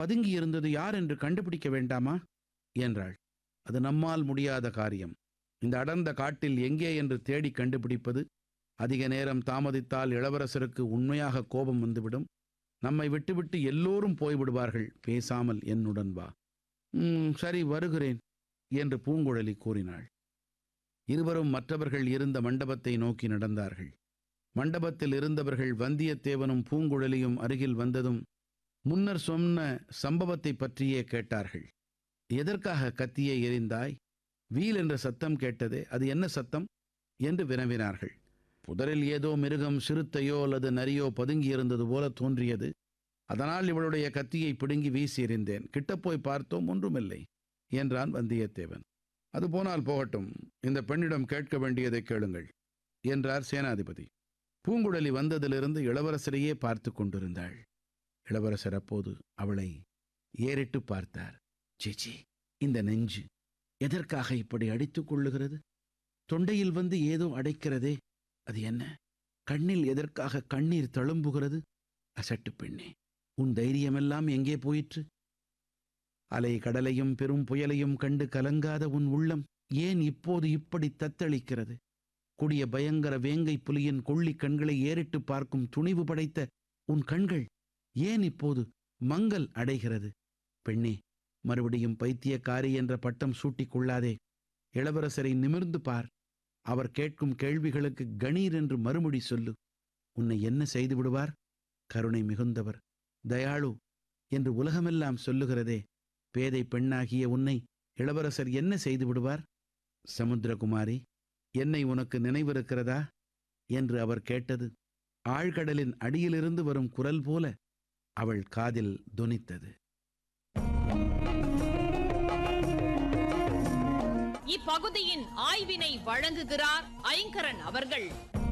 பதுங்கி இருந்தது யார் என்று கண்டுபிடிக்க வேண்டாமா என்றாள் அது நம்மால் முடியாத காரியம் இந்த அடர்ந்த காட்டில் எங்கே என்று தேடி கண்டுபிடிப்பது அதிக நேரம் தாமதித்தால் இளவரசருக்கு உண்மையாக கோபம் வந்துவிடும் நம்மை விட்டுவிட்டு எல்லோரும் போய்விடுவார்கள் பேசாமல் என்னுடன் வா "ம், சரி வருகிறேன் என்று பூங்குழலி கூறினாள் இருவரும் மற்றவர்கள் இருந்த மண்டபத்தை நோக்கி நடந்தார்கள் மண்டபத்தில் இருந்தவர்கள் வந்தியத்தேவனும் பூங்குழலியும் அருகில் வந்ததும் முன்னர் சொன்ன சம்பவத்தை பற்றியே கேட்டார்கள் எதற்காக கத்தியை எறிந்தாய் வீல் என்ற சத்தம் கேட்டதே அது என்ன சத்தம் என்று வினவினார்கள் புதரில் ஏதோ மிருகம் சிறுத்தையோ அல்லது நரியோ பதுங்கி இருந்தது போல தோன்றியது அதனால் இவளுடைய கத்தியை பிடுங்கி வீசி எறிந்தேன் கிட்டப் போய் பார்த்தோம் ஒன்றுமில்லை என்றான் வந்தியத்தேவன் அது போனால் போகட்டும் இந்த பெண்ணிடம் கேட்க வேண்டியதை கேளுங்கள் என்றார் சேனாதிபதி பூங்குழலி வந்ததிலிருந்து இளவரசரையே பார்த்து கொண்டிருந்தாள் இளவரசர் அப்போது அவளை ஏறிட்டு பார்த்தார் சேச்சி இந்த நெஞ்சு எதற்காக இப்படி அடித்துக் கொள்ளுகிறது தொண்டையில் வந்து ஏதோ அடைக்கிறதே அது என்ன கண்ணில் எதற்காக கண்ணீர் தழும்புகிறது அசட்டு பெண்ணே உன் தைரியமெல்லாம் எங்கே போயிற்று அலை கடலையும் பெரும் புயலையும் கண்டு கலங்காத உன் உள்ளம் ஏன் இப்போது இப்படி தத்தளிக்கிறது கொடிய பயங்கர வேங்கை புலியின் கொள்ளி கண்களை ஏறிட்டு பார்க்கும் துணிவு படைத்த உன் கண்கள் ஏன் இப்போது மங்கல் அடைகிறது பெண்ணே மறுபடியும் பைத்தியக்காரி என்ற பட்டம் சூட்டிக் கொள்ளாதே இளவரசரை நிமிர்ந்து பார் அவர் கேட்கும் கேள்விகளுக்கு கணீர் என்று மறுமொழி சொல்லு உன்னை என்ன செய்து விடுவார் கருணை மிகுந்தவர் தயாளு என்று உலகமெல்லாம் சொல்லுகிறதே பேதை பெண்ணாகிய உன்னை இளவரசர் என்ன செய்து விடுவார் சமுத்திரகுமாரி என்னை உனக்கு நினைவிருக்கிறதா என்று அவர் கேட்டது ஆழ்கடலின் அடியிலிருந்து வரும் குரல் போல அவள் காதில் தொனித்தது இப்பகுதியின் ஆய்வினை வழங்குகிறார் ஐங்கரன் அவர்கள்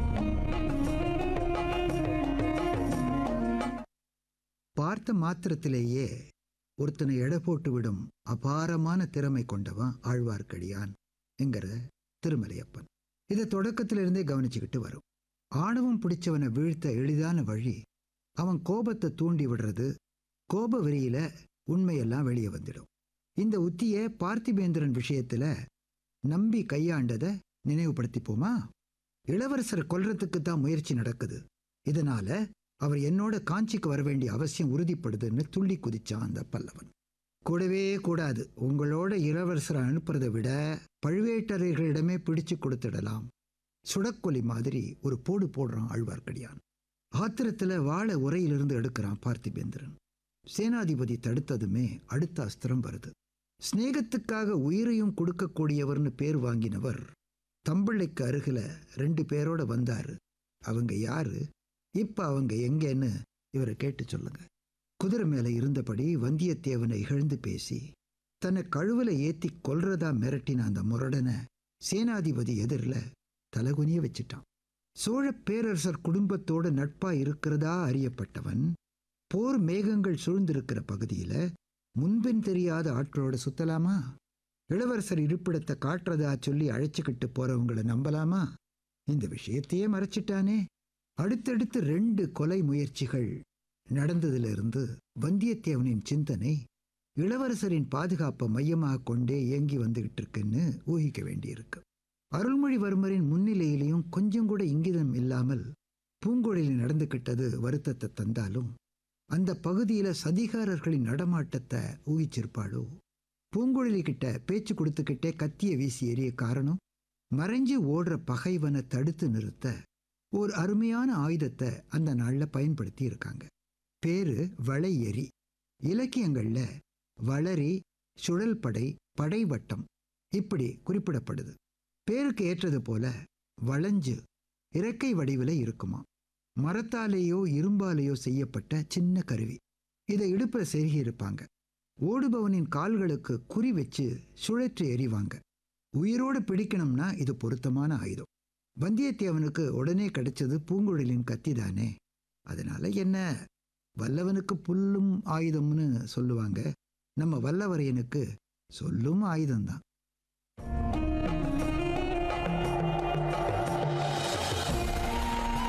பார்த்த மாத்திரத்திலேயே ஒருத்தனை எடை போட்டு விடும் அபாரமான திறமை கொண்டவன் ஆழ்வார்க்கடியான் என்கிற திருமலையப்பன் இதை தொடக்கத்திலிருந்தே கவனிச்சுக்கிட்டு வரும் ஆணவம் பிடிச்சவனை வீழ்த்த எளிதான வழி அவன் கோபத்தை தூண்டி விடுறது கோப வெறியில உண்மையெல்லாம் வெளியே வந்துடும் இந்த உத்தியை பார்த்திபேந்திரன் விஷயத்துல நம்பி கையாண்டதை நினைவுபடுத்திப்போமா இளவரசரை கொல்றதுக்கு தான் முயற்சி நடக்குது இதனால அவர் என்னோட காஞ்சிக்கு வர வேண்டிய அவசியம் உறுதிப்படுதுன்னு துள்ளி குதிச்சான் அந்த பல்லவன் கூடவே கூடாது உங்களோட இளவரசரை அனுப்புறதை விட பழுவேட்டரையர்களிடமே பிடிச்சு கொடுத்துடலாம் சுடக்கொலி மாதிரி ஒரு போடு போடுறான் ஆழ்வார்க்கடியான் ஆத்திரத்துல வாழை உரையிலிருந்து எடுக்கிறான் பார்த்திபேந்திரன் சேனாதிபதி தடுத்ததுமே அடுத்த அஸ்திரம் வருது சிநேகத்துக்காக உயிரையும் கொடுக்கக்கூடியவர்னு பேர் வாங்கினவர் தம்பிள்ளைக்கு அருகில ரெண்டு பேரோட வந்தாரு அவங்க யாரு இப்ப அவங்க எங்கன்னு இவரை கேட்டு சொல்லுங்க குதிரை மேல இருந்தபடி வந்தியத்தேவனை இகழ்ந்து பேசி தன்னை கழுவுல ஏத்தி கொல்றதா மிரட்டின அந்த முரடனை சேனாதிபதி எதிரில் தலகுனிய வச்சிட்டான் சோழ பேரரசர் குடும்பத்தோட நட்பா இருக்கிறதா அறியப்பட்டவன் போர் மேகங்கள் சூழ்ந்திருக்கிற பகுதியில முன்பின் தெரியாத ஆட்களோட சுத்தலாமா இளவரசர் இருப்பிடத்தை காட்டுறதா சொல்லி அழைச்சுக்கிட்டு போறவங்கள நம்பலாமா இந்த விஷயத்தையே மறைச்சிட்டானே அடுத்தடுத்து ரெண்டு கொலை முயற்சிகள் நடந்ததிலிருந்து வந்தியத்தேவனின் சிந்தனை இளவரசரின் பாதுகாப்பை மையமாக கொண்டே இயங்கி வந்துகிட்டு இருக்குன்னு ஊகிக்க வேண்டியிருக்கு அருள்மொழிவர்மரின் முன்னிலையிலையும் கொஞ்சம் கூட இங்கிதம் இல்லாமல் பூங்குழலி நடந்துகிட்டது வருத்தத்தை தந்தாலும் அந்த பகுதியில சதிகாரர்களின் நடமாட்டத்தை ஊகிச்சிருப்பாளோ பூங்குழலி கிட்ட பேச்சு கொடுத்துக்கிட்டே கத்திய வீசி எறிய காரணம் மறைஞ்சு ஓடுற பகைவனை தடுத்து நிறுத்த ஒரு அருமையான ஆயுதத்தை அந்த நாள்ல பயன்படுத்தி இருக்காங்க பேரு வளை எறி இலக்கியங்கள்ல வளரி சுழல் படை படைவட்டம் இப்படி குறிப்பிடப்படுது பேருக்கு ஏற்றது போல வளைஞ்சு இறக்கை வடிவில் இருக்குமா மரத்தாலேயோ இரும்பாலேயோ செய்யப்பட்ட சின்ன கருவி இதை இடுப்புல செருகி இருப்பாங்க ஓடுபவனின் கால்களுக்கு குறி வச்சு சுழற்றி எறிவாங்க உயிரோடு பிடிக்கணும்னா இது பொருத்தமான ஆயுதம் வந்தியத்தேவனுக்கு உடனே கிடைச்சது பூங்குழலின் கத்தி தானே அதனால என்ன வல்லவனுக்கு புல்லும் ஆயுதம்னு சொல்லுவாங்க நம்ம வல்லவரையனுக்கு சொல்லும் ஆயுதம்தான்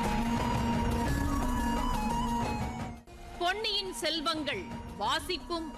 பொன்னியின் செல்வங்கள் வாசிப்பும்